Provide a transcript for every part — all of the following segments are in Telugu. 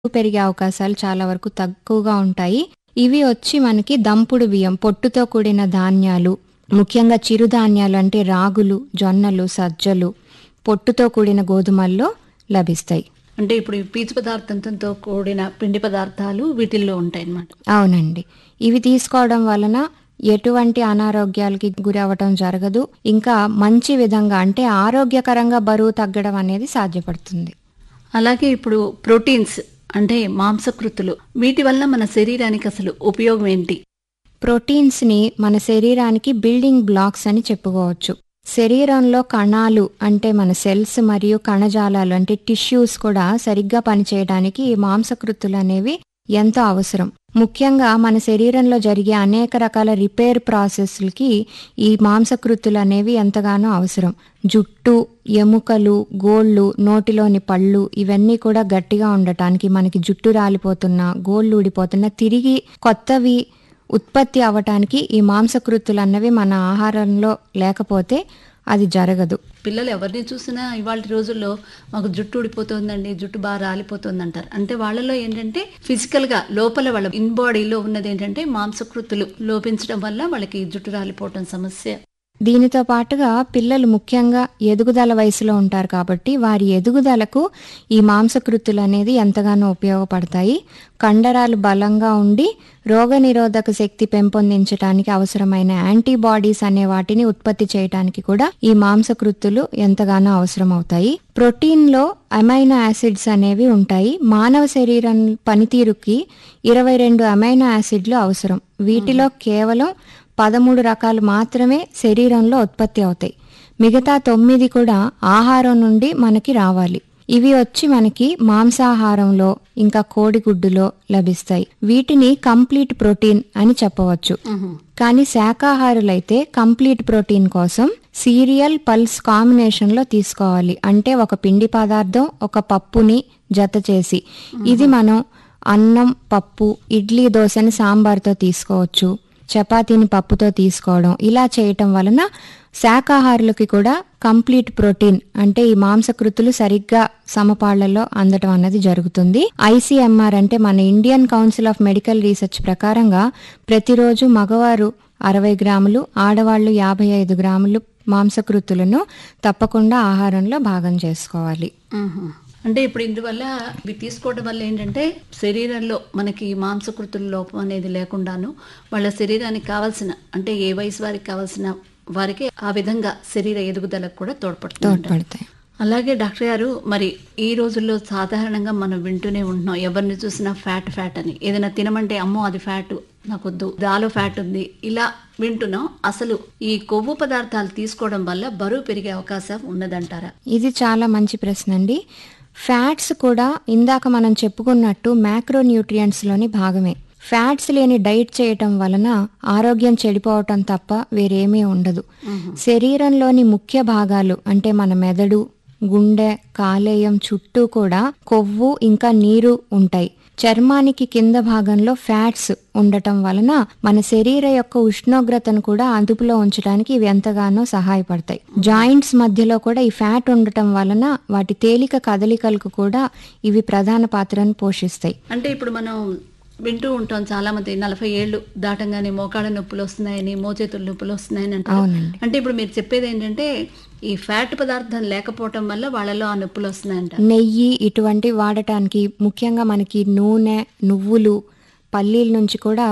పెరిగే అవకాశాలు చాలా వరకు తక్కువగా ఉంటాయి ఇవి వచ్చి మనకి దంపుడు బియ్యం పొట్టుతో కూడిన ధాన్యాలు ముఖ్యంగా చిరుధాన్యాలు అంటే రాగులు జొన్నలు సజ్జలు పొట్టుతో కూడిన గోధుమల్లో లభిస్తాయి అంటే ఇప్పుడు ఈ పీచు పదార్థంతో కూడిన పిండి పదార్థాలు వీటిల్లో ఉంటాయి అన్నమాట అవునండి ఇవి తీసుకోవడం వలన ఎటువంటి అనారోగ్యాలకి గురి అవ్వటం జరగదు ఇంకా మంచి విధంగా అంటే ఆరోగ్యకరంగా బరువు తగ్గడం అనేది సాధ్యపడుతుంది అలాగే ఇప్పుడు ప్రోటీన్స్ అంటే మాంసకృతులు వీటి వల్ల మన శరీరానికి అసలు ఉపయోగం ఏంటి ప్రోటీన్స్ ని మన శరీరానికి బిల్డింగ్ బ్లాక్స్ అని చెప్పుకోవచ్చు శరీరంలో కణాలు అంటే మన సెల్స్ మరియు కణజాలాలు అంటే టిష్యూస్ కూడా సరిగ్గా పనిచేయడానికి ఈ మాంసకృతులు అనేవి ఎంతో అవసరం ముఖ్యంగా మన శరీరంలో జరిగే అనేక రకాల రిపేర్ ప్రాసెస్లకి ఈ మాంసకృతులు అనేవి ఎంతగానో అవసరం జుట్టు ఎముకలు గోళ్ళు నోటిలోని పళ్ళు ఇవన్నీ కూడా గట్టిగా ఉండటానికి మనకి జుట్టు రాలిపోతున్నా గోళ్ళు ఊడిపోతున్నా తిరిగి కొత్తవి ఉత్పత్తి అవ్వటానికి ఈ మాంసకృతులు అన్నవి మన ఆహారంలో లేకపోతే అది జరగదు పిల్లలు ఎవరిని చూసినా ఇవాళ రోజుల్లో మాకు జుట్టు ఊడిపోతుందండి జుట్టు బాగా రాలిపోతుంది అంటారు అంటే వాళ్ళలో ఏంటంటే ఫిజికల్ గా లోపల వాళ్ళ ఇన్ బాడీలో ఉన్నది ఏంటంటే మాంసకృతులు లోపించడం వల్ల వాళ్ళకి జుట్టు రాలిపోవటం సమస్య దీనితో పాటుగా పిల్లలు ముఖ్యంగా ఎదుగుదల వయసులో ఉంటారు కాబట్టి వారి ఎదుగుదలకు ఈ మాంసకృతులు అనేది ఎంతగానో ఉపయోగపడతాయి కండరాలు బలంగా ఉండి రోగనిరోధక శక్తి పెంపొందించడానికి అవసరమైన యాంటీబాడీస్ అనే వాటిని ఉత్పత్తి చేయడానికి కూడా ఈ మాంసకృతులు ఎంతగానో అవసరం అవుతాయి ప్రోటీన్ లో అమైనో యాసిడ్స్ అనేవి ఉంటాయి మానవ శరీరం పనితీరుకి ఇరవై రెండు అమైనో యాసిడ్లు అవసరం వీటిలో కేవలం పదమూడు రకాలు మాత్రమే శరీరంలో ఉత్పత్తి అవుతాయి మిగతా తొమ్మిది కూడా ఆహారం నుండి మనకి రావాలి ఇవి వచ్చి మనకి మాంసాహారంలో ఇంకా కోడిగుడ్డులో లభిస్తాయి వీటిని కంప్లీట్ ప్రోటీన్ అని చెప్పవచ్చు కానీ శాకాహారులైతే కంప్లీట్ ప్రోటీన్ కోసం సీరియల్ పల్స్ కాంబినేషన్ లో తీసుకోవాలి అంటే ఒక పిండి పదార్థం ఒక పప్పుని జత చేసి ఇది మనం అన్నం పప్పు ఇడ్లీ దోశని సాంబార్తో తీసుకోవచ్చు చపాతీని పప్పుతో తీసుకోవడం ఇలా చేయటం వలన శాకాహారులకి కూడా కంప్లీట్ ప్రోటీన్ అంటే ఈ మాంసకృతులు సరిగ్గా సమపాళ్లలో అందటం అన్నది జరుగుతుంది ఐసీఎంఆర్ అంటే మన Indian Council of Medical Research ప్రకారంగా ప్రతిరోజు మగవారు అరవై గ్రాములు ఆడవాళ్లు యాభై ఐదు గ్రాములు మాంసకృతులను తప్పకుండా ఆహారంలో భాగం చేసుకోవాలి ఆహా. అంటే ఇప్పుడు ఇందువల్ల ఇవి తీసుకోవడం వల్ల ఏంటంటే శరీరంలో మనకి మాంసకృతుల లోపం అనేది లేకుండాను వాళ్ళ శరీరానికి కావాల్సిన అంటే ఏ వయసు వారికి కావాల్సిన వారికి ఆ విధంగా శరీర ఎదుగుదలకు కూడా తోడ్పడుతుంది తోడ్పడతాయి అలాగే డాక్టర్ గారు మరి ఈ రోజుల్లో సాధారణంగా మనం వింటూనే ఉంటున్నాం ఎవరిని చూసినా ఫ్యాట్ ఫ్యాట్ అని ఏదైనా తినమంటే అమ్మో అది ఫ్యాట్ నాకొద్దు దాలో ఫ్యాట్ ఉంది ఇలా వింటున్నాం అసలు ఈ కొవ్వు పదార్థాలు తీసుకోవడం వల్ల బరువు పెరిగే అవకాశం ఉన్నదంటారా ఇది చాలా మంచి ప్రశ్న అండి ఫ్యాట్స్ కూడా ఇందాక మనం చెప్పుకున్నట్టు మ్యాక్రో న్యూట్రియంట్స్లోని భాగమే ఫ్యాట్స్ లేని డైట్ చేయటం వలన ఆరోగ్యం చెడిపోవటం తప్ప వేరేమీ ఉండదు శరీరంలోని ముఖ్య భాగాలు అంటే మన మెదడు గుండె కాలేయం చుట్టూ కూడా కొవ్వు ఇంకా నీరు ఉంటాయి చర్మానికి కింద భాగంలో ఫ్యాట్స్ ఉండటం వలన మన శరీర యొక్క ఉష్ణోగ్రతను కూడా అదుపులో ఉంచడానికి ఇవి ఎంతగానో సహాయపడతాయి జాయింట్స్ మధ్యలో కూడా ఈ ఫ్యాట్ ఉండటం వలన వాటి తేలిక కదలికలకు కూడా ఇవి ప్రధాన పాత్రను పోషిస్తాయి అంటే ఇప్పుడు మనం వింటూ ఉంటాం చాలా మంది నలభై ఏళ్ళు దాటంగానే మోకాళ్ళ నొప్పులు వస్తున్నాయని మోచేతుల నొప్పులు వస్తున్నాయని అంటారు అవునండి. అంటే ఇప్పుడు మీరు చెప్పేది ఏంటంటే ఈ ఫ్యాట్ పదార్థం లేకపోవటం వల్ల వాళ్ళలో ఆ నొప్పులు వస్తున్నాయంట నెయ్యి ఇటువంటి వాడటానికి ముఖ్యంగా మనకి నూనె నువ్వులు పల్లీల నుంచి కూడా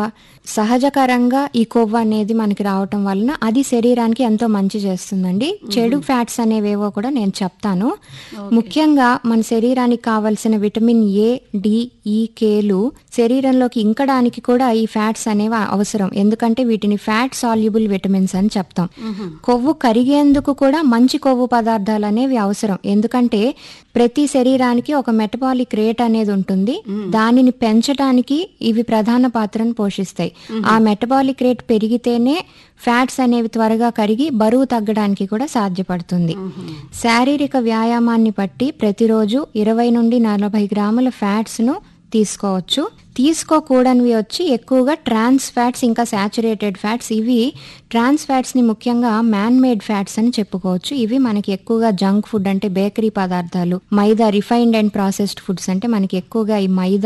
సహజకరంగా ఈ కొవ్వు అనేది మనకి రావటం వలన అది శరీరానికి ఎంతో మంచి చేస్తుందండి చెడు ఫ్యాట్స్ అనేవేవో కూడా నేను చెప్తాను ముఖ్యంగా మన శరీరానికి కావలసిన విటమిన్ ఏ డి ఈ కేలు శరీరంలోకి ఇంకడానికి కూడా ఈ ఫ్యాట్స్ అనేవి అవసరం ఎందుకంటే వీటిని ఫ్యాట్ సాల్యుబుల్ విటమిన్స్ అని చెప్తాం కొవ్వు కరిగేందుకు కూడా మంచి కొవ్వు పదార్థాలు అనేవి అవసరం ఎందుకంటే ప్రతి శరీరానికి ఒక మెటబాలిక్ రేట్ అనేది ఉంటుంది దానిని పెంచడానికి ఇవి ప్రధాన పాత్రను పోషిస్తాయి ఆ మెటబాలిక్ రేట్ పెరిగితేనే ఫ్యాట్స్ అనేవి త్వరగా కరిగి బరువు తగ్గడానికి కూడా సాధ్యపడుతుంది శారీరక వ్యాయామాన్ని బట్టి ప్రతిరోజు ఇరవై నుండి నలభై గ్రాముల ఫ్యాట్స్ ను తీసుకోవచ్చు తీసుకోకూడనివి వచ్చి ఎక్కువగా ట్రాన్స్ ఫ్యాట్స్ ఇంకా సాచురేటెడ్ ఫ్యాట్స్ ఇవి ట్రాన్స్ ఫ్యాట్స్ ని ముఖ్యంగా మ్యాన్ మేడ్ ఫ్యాట్స్ అని చెప్పుకోవచ్చు ఇవి మనకి ఎక్కువగా జంక్ ఫుడ్ అంటే బేకరీ పదార్థాలు maida refined and processed foods అంటే మనకి ఎక్కువగా ఈ మైదా